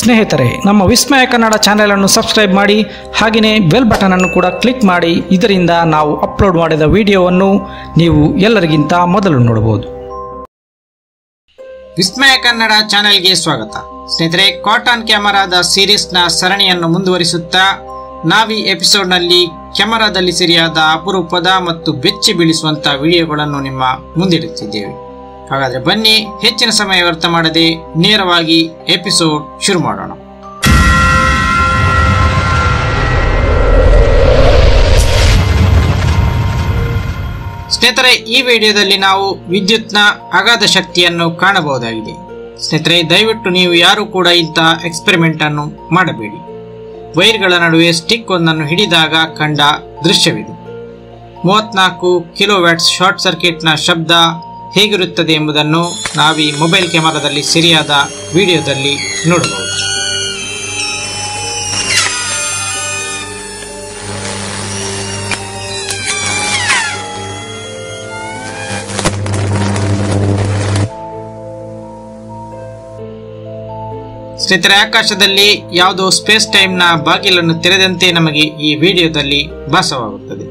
ಸ್ನೇಹಿತರೆ ನಮ್ಮ ವಿಸ್ಮಯ ಕನ್ನಡ ಚಾನೆಲ್ ಅನ್ನು ಸಬ್ಸ್ಕ್ರೈಬ್ ಮಾಡಿ ಹಾಗೆಯೇ ಬೆಲ್ ಬಟನ್ ಅನ್ನು ಕೂಡ ಕ್ಲಿಕ್ ಮಾಡಿ ಇದರಿಂದ ನಾವು ಅಪ್ಲೋಡ್ ಮಾಡಿದ ವಿಡಿಯೋವನ್ನು ನೀವು ಎಲ್ಲರಿಗಿಂತ ಮೊದಲು ನೋಡಬಹುದು ವಿಸ್ಮಯ ಕನ್ನಡ ಚಾನೆಲ್ಗೆ ಸ್ವಾಗತ ಸ್ನೇಹಿತರೆ ಕಾಟನ್ ಕ್ಯಾಮರಾದ ಸೀರೀಸ್ನ ಸರಣಿಯನ್ನು ಮುಂದುವರಿಸುತ್ತಾ ನಾವಿ ಎಪಿಸೋಡ್ನಲ್ಲಿ ಕ್ಯಾಮರಾದಲ್ಲಿ ಸರಿಯಾದ ಅಪರೂಪದ ಮತ್ತು ಬೆಚ್ಚಿ ಬೀಳಿಸುವಂತ ವಿಡಿಯೋಗಳನ್ನು ನಿಮ್ಮ ಮುಂದಿಡುತ್ತಿದ್ದೇವೆ ಹಾಗಾದ್ರೆ ಬನ್ನಿ ಹೆಚ್ಚಿನ ಸಮಯ ವ್ಯರ್ಥ ಮಾಡದೆ ನೇರವಾಗಿ ಎಪಿಸೋಡ್ ಶುರು ಮಾಡೋಣ ಸ್ನೇಹಿತರೆ ಈ ವಿಡಿಯೋದಲ್ಲಿ ನಾವು ವಿದ್ಯುತ್ನ ಅಗಾಧ ಶಕ್ತಿಯನ್ನು ಕಾಣಬಹುದಾಗಿದೆ ಸ್ನೇಹಿತರೆ ದಯವಿಟ್ಟು ನೀವು ಯಾರು ಕೂಡ ಇಂತಹ ಎಕ್ಸ್ಪೆರಿಮೆಂಟ್ ಅನ್ನು ಮಾಡಬೇಡಿ ವೈರ್ಗಳ ನಡುವೆ ಸ್ಟಿಕ್ ಒಂದನ್ನು ಹಿಡಿದಾಗ ಕಂಡ ದೃಶ್ಯವಿದು ಮೂವತ್ನಾಲ್ಕು ಕಿಲೋ ವ್ಯಾಟ್ಸ್ ಶಾರ್ಟ್ ಸರ್ಕ್ಯೂಟ್ನ ಶಬ್ದ ಹೇಗಿರುತ್ತದೆ ಎಂಬುದನ್ನು ನಾವೀ ಮೊಬೈಲ್ ಕ್ಯಾಮರಾದಲ್ಲಿ ಸರಿಯಾದ ವಿಡಿಯೋದಲ್ಲಿ ನೋಡಬಹುದು ಸ್ನೇಹಿತರೆ ಆಕಾಶದಲ್ಲಿ ಯಾವುದೋ ಸ್ಪೇಸ್ ಟೈಮ್ನ ಬಾಗಿಲನ್ನು ತೆರೆದಂತೆ ನಮಗೆ ಈ ವಿಡಿಯೋದಲ್ಲಿ ಭಾಸವಾಗುತ್ತದೆ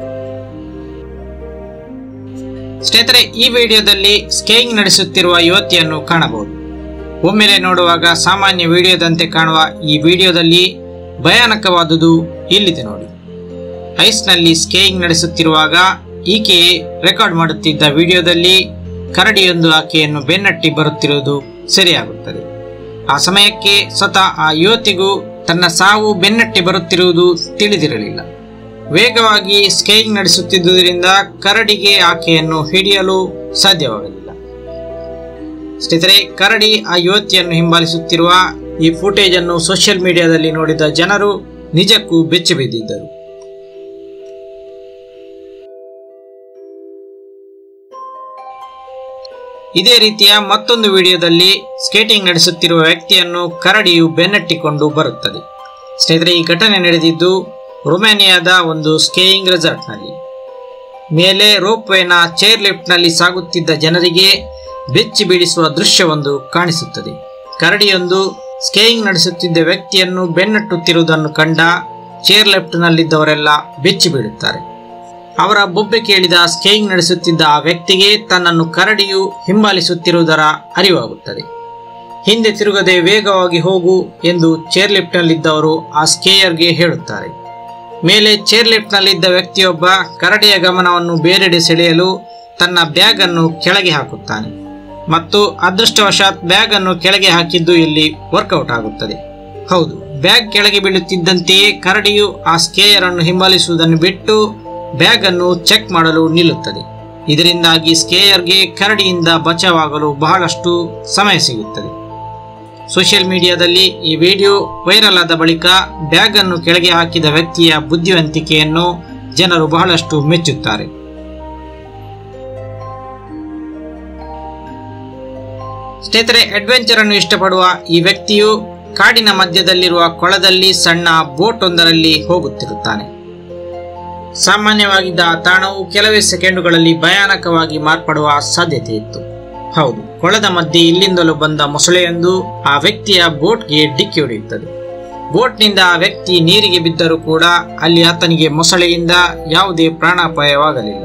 ಸ್ನೇಹಿತರೆ ಈ ವಿಡಿಯೋದಲ್ಲಿ ಸ್ಕೇಯಿಂಗ್ ನಡೆಸುತ್ತಿರುವ ಯುವತಿಯನ್ನು ಕಾಣಬಹುದು ಒಮ್ಮೆಲೆ ನೋಡುವಾಗ ಸಾಮಾನ್ಯ ವಿಡಿಯೋದಂತೆ ಕಾಣುವ ಈ ವಿಡಿಯೋದಲ್ಲಿ ಭಯಾನಕವಾದುದು ಇಲ್ಲಿದೆ ನೋಡಿ ಐಸ್ನಲ್ಲಿ ಸ್ಕೇಯಿಂಗ್ ನಡೆಸುತ್ತಿರುವಾಗ ಈಕೆಯೇ ರೆಕಾರ್ಡ್ ಮಾಡುತ್ತಿದ್ದ ವಿಡಿಯೋದಲ್ಲಿ ಕರಡಿಯೊಂದು ಆಕೆಯನ್ನು ಬೆನ್ನಟ್ಟಿ ಬರುತ್ತಿರುವುದು ಸರಿಯಾಗುತ್ತದೆ ಆ ಸಮಯಕ್ಕೆ ಸ್ವತಃ ಆ ಯುವತಿಗೂ ತನ್ನ ಸಾವು ಬೆನ್ನಟ್ಟಿ ಬರುತ್ತಿರುವುದು ತಿಳಿದಿರಲಿಲ್ಲ ವೇಗವಾಗಿ ಸ್ಕೇಯಿಂಗ್ ನಡೆಸುತ್ತಿದ್ದುದರಿಂದ ಕರಡಿಗೆ ಆಕೆಯನ್ನು ಹಿಡಿಯಲು ಸಾಧ್ಯವಾಗಲಿಲ್ಲ ಸ್ನೇಹಿತರೆ ಕರಡಿ ಆ ಯುವತಿಯನ್ನು ಹಿಂಬಾಲಿಸುತ್ತಿರುವ ಈ ಫುಟೇಜ್ ಅನ್ನು ಸೋಷಿಯಲ್ ಮೀಡಿಯಾದಲ್ಲಿ ನೋಡಿದ ಜನರು ನಿಜಕ್ಕೂ ಬೆಚ್ಚಿ ಬಿದ್ದಿದ್ದರು ಇದೇ ರೀತಿಯ ಮತ್ತೊಂದು ವಿಡಿಯೋದಲ್ಲಿ ಸ್ಕೇಟಿಂಗ್ ನಡೆಸುತ್ತಿರುವ ವ್ಯಕ್ತಿಯನ್ನು ಕರಡಿಯು ಬೆನ್ನಟ್ಟಿಕೊಂಡು ಬರುತ್ತದೆ ಸ್ನೇಹಿತರೆ ಈ ಘಟನೆ ನಡೆದಿದ್ದು ರೊಮೇನಿಯಾದ ಒಂದು ಸ್ಕೇಯಿಂಗ್ ರೆಸಾರ್ಟ್ನಲ್ಲಿ ಮೇಲೆ ರೋಪ್ವೇನ ಚೇರ್ ಲಿಫ್ಟ್ನಲ್ಲಿ ಸಾಗುತ್ತಿದ್ದ ಜನರಿಗೆ ಬೆಚ್ಚಿ ಬೀಳಿಸುವ ದೃಶ್ಯವೊಂದು ಕಾಣಿಸುತ್ತದೆ ಕರಡಿಯೊಂದು ಸ್ಕೇಯಿಂಗ್ ನಡೆಸುತ್ತಿದ್ದ ವ್ಯಕ್ತಿಯನ್ನು ಬೆನ್ನಟ್ಟುತ್ತಿರುವುದನ್ನು ಕಂಡ ಚೇರ್ ಲಿಫ್ಟ್ನಲ್ಲಿದ್ದವರೆಲ್ಲ ಬೆಚ್ಚಿ ಬೀಳುತ್ತಾರೆ ಅವರ ಬೊಬ್ಬೆ ಕೇಳಿದ ಸ್ಕೇಯಿಂಗ್ ನಡೆಸುತ್ತಿದ್ದ ಆ ವ್ಯಕ್ತಿಗೆ ತನ್ನನ್ನು ಕರಡಿಯು ಹಿಂಬಾಲಿಸುತ್ತಿರುವುದರ ಅರಿವಾಗುತ್ತದೆ ಹಿಂದೆ ತಿರುಗದೆ ವೇಗವಾಗಿ ಹೋಗು ಎಂದು ಚೇರ್ ಲಿಫ್ಟ್ನಲ್ಲಿದ್ದವರು ಆ ಸ್ಕೇಯರ್ಗೆ ಹೇಳುತ್ತಾರೆ ಮೇಲೆ ಚೇರ್ ಲಿಫ್ಟ್ನಲ್ಲಿದ್ದ ವ್ಯಕ್ತಿಯೊಬ್ಬ ಕರಡಿಯ ಗಮನವನ್ನು ಬೇರೆಡೆ ಸೆಳೆಯಲು ತನ್ನ ಬ್ಯಾಗ್ ಅನ್ನು ಕೆಳಗೆ ಹಾಕುತ್ತಾನೆ ಮತ್ತು ಅದೃಷ್ಟವಶಾತ್ ಬ್ಯಾಗ್ ಅನ್ನು ಕೆಳಗೆ ಹಾಕಿದ್ದು ಇಲ್ಲಿ ವರ್ಕೌಟ್ ಆಗುತ್ತದೆ ಹೌದು ಬ್ಯಾಗ್ ಕೆಳಗೆ ಬೀಳುತ್ತಿದ್ದಂತೆಯೇ ಕರಡಿಯು ಆ ಸ್ಕೇಯರ್ ಅನ್ನು ಹಿಂಬಾಲಿಸುವುದನ್ನು ಬಿಟ್ಟು ಬ್ಯಾಗ್ ಅನ್ನು ಚೆಕ್ ಮಾಡಲು ನಿಲ್ಲುತ್ತದೆ ಇದರಿಂದಾಗಿ ಸ್ಕೇಯರ್ಗೆ ಕರಡಿಯಿಂದ ಬಚಾವಾಗಲು ಬಹಳಷ್ಟು ಸಮಯ ಸಿಗುತ್ತದೆ ಸೋಷಿಯಲ್ ಮೀಡಿಯಾದಲ್ಲಿ ಈ ವಿಡಿಯೋ ವೈರಲ್ ಆದ ಬಳಿಕ ಬ್ಯಾಗ್ ಅನ್ನು ಕೆಳಗೆ ಹಾಕಿದ ವ್ಯಕ್ತಿಯ ಬುದ್ಧಿವಂತಿಕೆಯನ್ನು ಜನರು ಬಹಳಷ್ಟು ಮೆಚ್ಚುತ್ತಾರೆ ಸ್ನೇಹಿತರೆ ಅಡ್ವೆಂಚರ್ ಅನ್ನು ಇಷ್ಟಪಡುವ ಈ ವ್ಯಕ್ತಿಯು ಕಾಡಿನ ಮಧ್ಯದಲ್ಲಿರುವ ಕೊಳದಲ್ಲಿ ಸಣ್ಣ ಬೋಟ್ ಒಂದರಲ್ಲಿ ಹೋಗುತ್ತಿರುತ್ತಾನೆ ಸಾಮಾನ್ಯವಾಗಿದ್ದ ಆ ತಾಣವು ಕೆಲವೇ ಸೆಕೆಂಡುಗಳಲ್ಲಿ ಭಯಾನಕವಾಗಿ ಮಾರ್ಪಡುವ ಸಾಧ್ಯತೆ ಇತ್ತು ಹೌದು ಕೊಳದ ಮಧ್ಯೆ ಇಲ್ಲಿಂದಲೂ ಬಂದ ಮೊಸಳೆಯೊಂದು ಆ ವ್ಯಕ್ತಿಯ ಬೋಟ್ಗೆ ಡಿಕ್ಕಿ ಹೊಡೆಯುತ್ತದೆ ಬೋಟ್ನಿಂದ ಆ ವ್ಯಕ್ತಿ ನೀರಿಗೆ ಬಿದ್ದರೂ ಕೂಡ ಅಲ್ಲಿ ಆತನಿಗೆ ಮೊಸಳೆಯಿಂದ ಯಾವುದೇ ಪ್ರಾಣಾಪಾಯವಾಗಲಿಲ್ಲ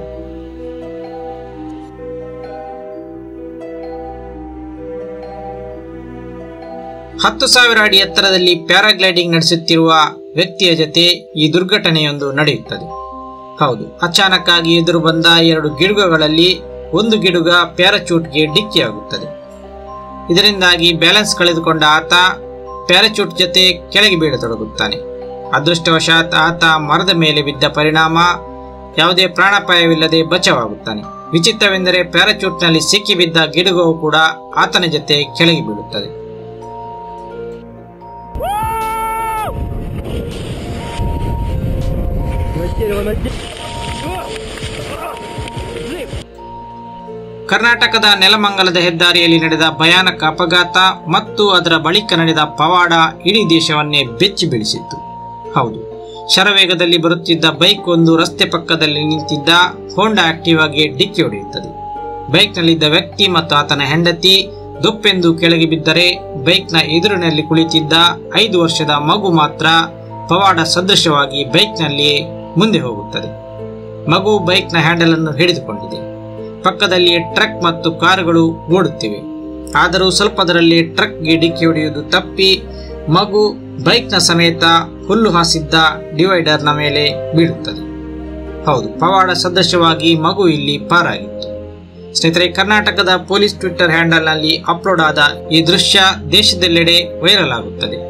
ಹತ್ತು ಸಾವಿರ ಅಡಿ ಎತ್ತರದಲ್ಲಿ ಪ್ಯಾರಾಗ್ಲೈಡಿಂಗ್ ನಡೆಸುತ್ತಿರುವ ವ್ಯಕ್ತಿಯ ಜೊತೆ ಈ ದುರ್ಘಟನೆಯೊಂದು ನಡೆಯುತ್ತದೆ ಹೌದು ಅಚಾನಕ್ ಆಗಿ ಎದುರು ಬಂದ ಎರಡು ಗಿಡುಗಗಳಲ್ಲಿ ಒಂದು ಗಿಡುಗ ಪ್ಯಾರಾಚೂಟ್ಗೆ ಡಿಕ್ಕಿಯಾಗುತ್ತದೆ ಇದರಿಂದಾಗಿ ಬ್ಯಾಲೆನ್ಸ್ ಕಳೆದುಕೊಂಡ ಆತ ಪ್ಯಾರಾಚೂಟ್ ಜೊತೆ ಕೆಳಗೆ ಬೀಳತೊಡಗುತ್ತಾನೆ ಅದೃಷ್ಟವಶಾತ್ ಆತ ಮರದ ಮೇಲೆ ಬಿದ್ದ ಪರಿಣಾಮ ಯಾವುದೇ ಪ್ರಾಣಾಪಾಯವಿಲ್ಲದೆ ಬಚಾವಾಗುತ್ತಾನೆ ವಿಚಿತ್ರವೆಂದರೆ ಪ್ಯಾರಾಚೂಟ್ನಲ್ಲಿ ಸಿಕ್ಕಿ ಬಿದ್ದ ಗಿಡುಗವು ಕೂಡ ಆತನ ಜೊತೆ ಕೆಳಗೆ ಬೀಳುತ್ತದೆ ಕರ್ನಾಟಕದ ನೆಲಮಂಗಲದ ಹೆದ್ದಾರಿಯಲ್ಲಿ ನಡೆದ ಭಯಾನಕ ಅಪಘಾತ ಮತ್ತು ಅದರ ಬಳಿಕ ನಡೆದ ಪವಾಡ ಇಡೀ ದೇಶವನ್ನೇ ಬೆಚ್ಚಿ ಬೀಳಿಸಿತ್ತು ಹೌದು ಶರವೇಗದಲ್ಲಿ ಬರುತ್ತಿದ್ದ ಬೈಕ್ ಒಂದು ರಸ್ತೆ ಪಕ್ಕದಲ್ಲಿ ನಿಂತಿದ್ದ ಹೋಂಡಾ ಆಕ್ಟಿವಾಗೆ ಡಿಕ್ಕಿ ಹೊಡೆಯುತ್ತದೆ ಬೈಕ್ನಲ್ಲಿದ್ದ ವ್ಯಕ್ತಿ ಮತ್ತು ಆತನ ಹೆಂಡತಿ ದುಪ್ಪೆಂದು ಕೆಳಗೆ ಬಿದ್ದರೆ ಬೈಕ್ನ ಎದುರಿನಲ್ಲಿ ಕುಳಿತಿದ್ದ ಐದು ವರ್ಷದ ಮಗು ಮಾತ್ರ ಪವಾಡ ಸದೃಶವಾಗಿ ಬೈಕ್ನಲ್ಲಿಯೇ ಮುಂದೆ ಹೋಗುತ್ತದೆ ಮಗು ಬೈಕ್ನ ಹ್ಯಾಂಡಲ್ ಅನ್ನು ಹಿಡಿದುಕೊಂಡಿದೆ ಪಕ್ಕದಲ್ಲಿ ಟ್ರಕ್ ಮತ್ತು ಕಾರುಗಳು ಓಡುತ್ತಿವೆ ಆದರೂ ಸ್ವಲ್ಪದರಲ್ಲಿ ಟ್ರಕ್ಗೆ ಡಿಕ್ಕಿ ಹೊಡೆಯುವುದು ತಪ್ಪಿ ಮಗು ಬೈಕ್ನ ಸಮೇತ ಹುಲ್ಲು ಹಾಸಿದ್ದ ಡಿವೈಡರ್ನ ಮೇಲೆ ಬೀಳುತ್ತದೆ ಹೌದು ಪವಾಡ ಸದೃಶವಾಗಿ ಮಗು ಇಲ್ಲಿ ಪಾರಾಗಿತ್ತು ಸ್ನೇಹಿತರೆ ಕರ್ನಾಟಕದ ಪೊಲೀಸ್ ಟ್ವಿಟ್ಟರ್ ಹ್ಯಾಂಡಲ್ನಲ್ಲಿ ಅಪ್ಲೋಡ್ ಆದ ಈ ದೃಶ್ಯ ದೇಶದೆಲ್ಲೆಡೆ ವೈರಲ್ ಆಗುತ್ತದೆ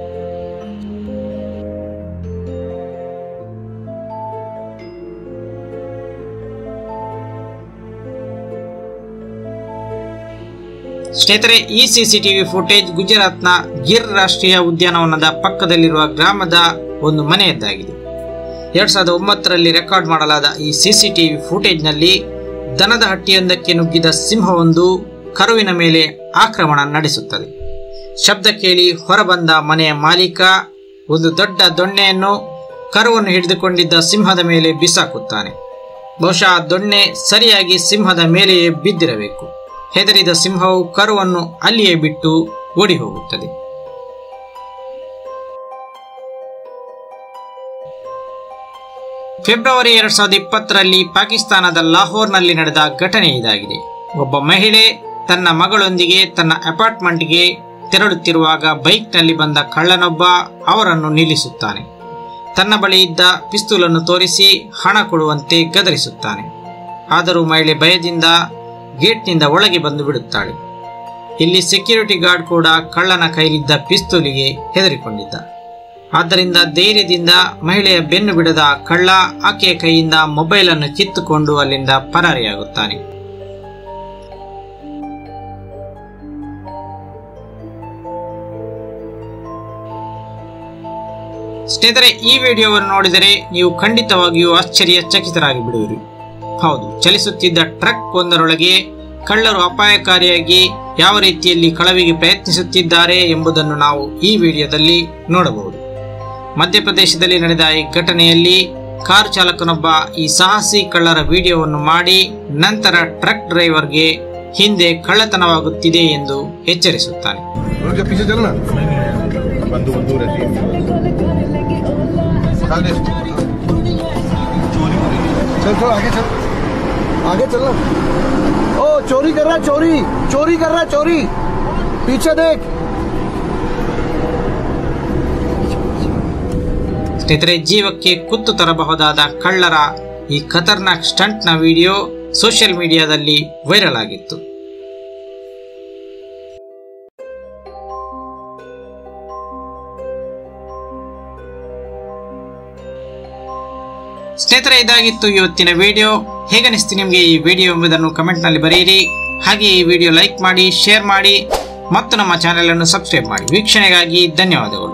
ಸ್ನೇಹಿತರೆ ಈ ಸಿಸಿಟಿವಿ ಫುಟೇಜ್ ಗುಜರಾತ್ನ ಗಿರ್ ರಾಷ್ಟ್ರೀಯ ಉದ್ಯಾನವನದ ಪಕ್ಕದಲ್ಲಿರುವ ಗ್ರಾಮದ ಒಂದು ಮನೆಯದ್ದಾಗಿದೆ ಎರಡ್ ಸಾವಿರದ ಒಂಬತ್ತರಲ್ಲಿ ರೆಕಾರ್ಡ್ ಮಾಡಲಾದ ಈ ಸಿಸಿಟಿವಿ ಫುಟೇಜ್ನಲ್ಲಿ ದನದ ಹಟ್ಟಿಯೊಂದಕ್ಕೆ ನುಗ್ಗಿದ ಸಿಂಹವೊಂದು ಕರುವಿನ ಮೇಲೆ ಆಕ್ರಮಣ ನಡೆಸುತ್ತದೆ ಶಬ್ದ ಕೇಳಿ ಹೊರಬಂದ ಮನೆಯ ಮಾಲೀಕ ಒಂದು ದೊಡ್ಡ ದೊಣ್ಣೆಯನ್ನು ಕರುವನ್ನು ಹಿಡಿದುಕೊಂಡಿದ್ದ ಸಿಂಹದ ಮೇಲೆ ಬಿಸಾಕುತ್ತಾನೆ ಬಹುಶಃ ಆ ದೊಣ್ಣೆ ಸರಿಯಾಗಿ ಸಿಂಹದ ಮೇಲೆಯೇ ಬಿದ್ದಿರಬೇಕು ಹೆದರಿದ ಸಿಂಹವು ಕರುವನ್ನು ಅಲ್ಲಿಯೇ ಬಿಟ್ಟು ಓಡಿ ಹೋಗುತ್ತದೆ ಫೆಬ್ರವರಿ ಎರಡ್ ಸಾವಿರದ ಇಪ್ಪತ್ತರಲ್ಲಿ ಪಾಕಿಸ್ತಾನದ ಲಾಹೋರ್ನಲ್ಲಿ ನಡೆದ ಘಟನೆ ಇದಾಗಿದೆ ಒಬ್ಬ ಮಹಿಳೆ ತನ್ನ ಮಗಳೊಂದಿಗೆ ತನ್ನ ಅಪಾರ್ಟ್ಮೆಂಟ್ಗೆ ತೆರಳುತ್ತಿರುವಾಗ ಬೈಕ್ನಲ್ಲಿ ಬಂದ ಕಳ್ಳನೊಬ್ಬ ಅವರನ್ನು ನಿಲ್ಲಿಸುತ್ತಾನೆ ತನ್ನ ಬಳಿ ಇದ್ದ ಪಿಸ್ತೂಲನ್ನು ತೋರಿಸಿ ಹಣ ಕೊಡುವಂತೆ ಗದರಿಸುತ್ತಾನೆ ಆದರೂ ಮಹಿಳೆ ಭಯದಿಂದ ಗೇಟ್ನಿಂದ ಒಳಗೆ ಬಂದು ಬಿಡುತ್ತಾಳೆ ಇಲ್ಲಿ ಸೆಕ್ಯೂರಿಟಿ ಗಾರ್ಡ್ ಕೂಡ ಕಳ್ಳನ ಕೈಲಿದ್ದ ಪಿಸ್ತೂಲಿಗೆ ಹೆದರಿಕೊಂಡಿದ್ದ ಆದ್ದರಿಂದ ಧೈರ್ಯದಿಂದ ಮಹಿಳೆಯ ಬೆನ್ನು ಬಿಡದ ಕಳ್ಳ ಆಕೆಯ ಕೈಯಿಂದ ಮೊಬೈಲ್ ಅನ್ನು ಕಿತ್ತುಕೊಂಡು ಅಲ್ಲಿಂದ ಪರಾರಿಯಾಗುತ್ತಾನೆ ಸ್ನೇಹಿತರೆ ಈ ವಿಡಿಯೋವನ್ನು ನೋಡಿದರೆ ನೀವು ಖಂಡಿತವಾಗಿಯೂ ಆಶ್ಚರ್ಯಚಕಿತರಾಗಿ ಬಿಡುವಿರಿ ಹೌದು ಚಲಿಸುತ್ತಿದ್ದ ಟ್ರಕ್ ಒಂದರೊಳಗೆ ಕಳ್ಳರು ಅಪಾಯಕಾರಿಯಾಗಿ ಯಾವ ರೀತಿಯಲ್ಲಿ ಕಳವಿಗೆ ಪ್ರಯತ್ನಿಸುತ್ತಿದ್ದಾರೆ ಎಂಬುದನ್ನು ನಾವು ಈ ವಿಡಿಯೋದಲ್ಲಿ ನೋಡಬಹುದು ಮಧ್ಯಪ್ರದೇಶದಲ್ಲಿ ನಡೆದ ಈ ಘಟನೆಯಲ್ಲಿ ಕಾರು ಚಾಲಕನೊಬ್ಬ ಈ ಸಾಹಸಿ ಕಳ್ಳರ ವಿಡಿಯೋವನ್ನು ಮಾಡಿ ನಂತರ ಟ್ರಕ್ ಡ್ರೈವರ್ಗೆ ಹಿಂದೆ ಕಳ್ಳತನವಾಗುತ್ತಿದೆ ಎಂದು ಎಚ್ಚರಿಸುತ್ತಾನೆ रुक जा पीछे चलना बंदूक बंदूक रहती है चल दे। चल चल आगे चल आगे चलना ओ चोरी कर रहा है चोरी चोरी कर रहा है चोरी पीछे देख ಸ್ನೇಹಿತರೆ ಜೀವಕ್ಕೆ ಕುತ್ತು ತರಬಹುದಾದ ಕಳ್ಳರ ಈ ಖತರ್ನಾಕ್ ಸ್ಟಂಟ್ನ ವಿಡಿಯೋ ಸೋಷಿಯಲ್ ಮೀಡಿಯಾದಲ್ಲಿ ವೈರಲ್ ಆಗಿತ್ತು ಸ್ನೇಹಿತರೆ ಇದಾಗಿತ್ತು ಇವತ್ತಿನ ವಿಡಿಯೋ ಹೇಗನಿಸ್ತು ನಿಮಗೆ ಈ ವಿಡಿಯೋ ಎಂಬುದನ್ನು ಕಮೆಂಟ್ನಲ್ಲಿ ಬರೆಯಿರಿ ಹಾಗೆ ಈ ವಿಡಿಯೋ ಲೈಕ್ ಮಾಡಿ ಶೇರ್ ಮಾಡಿ ಮತ್ತು ನಮ್ಮ ಚಾನೆಲ್ ಅನ್ನು ಸಬ್ಸ್ಕ್ರೈಬ್ ಮಾಡಿ ವೀಕ್ಷಣೆಗಾಗಿ ಧನ್ಯವಾದಗಳು